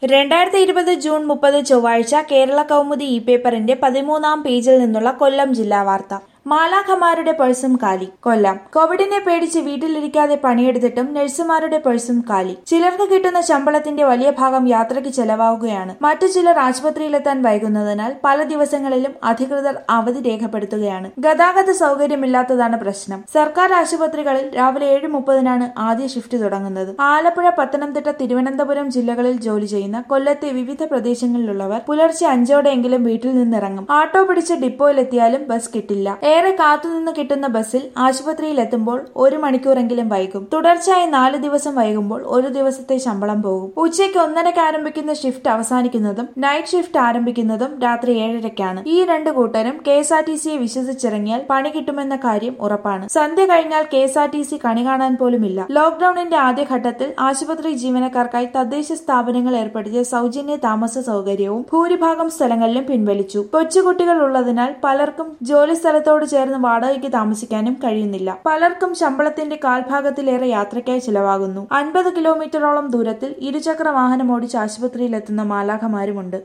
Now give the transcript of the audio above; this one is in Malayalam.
രണ്ടായിരത്തി ഇരുപത് ജൂൺ മുപ്പത് ചൊവ്വാഴ്ച കേരള കൗമുദി ഇ പേപ്പറിന്റെ പതിമൂന്നാം പേജിൽ നിന്നുള്ള കൊല്ലം ജില്ലാ വാർത്ത മാലാഖമാരുടെ പഴ്സും കാലി കൊല്ലം കോവിഡിനെ പേടിച്ച് വീട്ടിലിരിക്കാതെ പണിയെടുത്തിട്ടും നഴ്സുമാരുടെ പഴ്സും കാലി ചിലർക്ക് കിട്ടുന്ന ശമ്പളത്തിന്റെ വലിയ ഭാഗം യാത്രയ്ക്ക് ചെലവാകുകയാണ് മറ്റു ചിലർ ആശുപത്രിയിലെത്താൻ വൈകുന്നതിനാൽ പല ദിവസങ്ങളിലും അധികൃതർ അവധി രേഖപ്പെടുത്തുകയാണ് ഗതാഗത സൗകര്യമില്ലാത്തതാണ് പ്രശ്നം സർക്കാർ ആശുപത്രികളിൽ രാവിലെ ഏഴ് മുപ്പതിനാണ് ആദ്യ ഷിഫ്റ്റ് തുടങ്ങുന്നത് ആലപ്പുഴ പത്തനംതിട്ട തിരുവനന്തപുരം ജില്ലകളിൽ ജോലി ചെയ്യുന്ന കൊല്ലത്തെ വിവിധ പ്രദേശങ്ങളിലുള്ളവർ പുലർച്ചെ അഞ്ചോടെയെങ്കിലും വീട്ടിൽ നിന്നിറങ്ങും ആട്ടോ പിടിച്ച് ഡിപ്പോയിലെത്തിയാലും ബസ് കിട്ടില്ല ഏറെ കാത്തുനിന്ന് കിട്ടുന്ന ബസ്സിൽ ആശുപത്രിയിൽ എത്തുമ്പോൾ ഒരു മണിക്കൂറെങ്കിലും വൈകും തുടർച്ചയായി നാല് ദിവസം വൈകുമ്പോൾ ഒരു ദിവസത്തെ ശമ്പളം പോകും ഉച്ചയ്ക്ക് ഒന്നരയ്ക്ക് ആരംഭിക്കുന്ന ഷിഫ്റ്റ് അവസാനിക്കുന്നതും നൈറ്റ് ഷിഫ്റ്റ് ആരംഭിക്കുന്നതും രാത്രി ഏഴരയ്ക്കാണ് ഈ രണ്ട് കൂട്ടരും കെ എസ് ആർ ടി സിയെ വിശ്വസിച്ചിറങ്ങിയാൽ പണി കിട്ടുമെന്ന കാര്യം ഉറപ്പാണ് സന്ധ്യ കഴിഞ്ഞാൽ K S R T C കണി കാണാൻ പോലുമില്ല ലോക്ഡൌണിന്റെ ആദ്യഘട്ടത്തിൽ ആശുപത്രി ജീവനക്കാർക്കായി തദ്ദേശ സ്ഥാപനങ്ങൾ ഏർപ്പെടുത്തിയ സൗജന്യ താമസ സൗകര്യവും ഭൂരിഭാഗം സ്ഥലങ്ങളിലും പിൻവലിച്ചു കൊച്ചുകുട്ടികൾ ഉള്ളതിനാൽ പലർക്കും ജോലി സ്ഥലത്തോട് ചേർന്ന് വാടകയ്ക്ക് താമസിക്കാനും കഴിയുന്നില്ല പലർക്കും ശമ്പളത്തിന്റെ കാൽഭാഗത്തിലേറെ യാത്രയ്ക്കായി ചിലവാകുന്നു അൻപത് കിലോമീറ്ററോളം ദൂരത്തിൽ ഇരുചക്ര വാഹനം ഓടിച്ച് ആശുപത്രിയിലെത്തുന്ന മാലാഖമാരുമുണ്ട്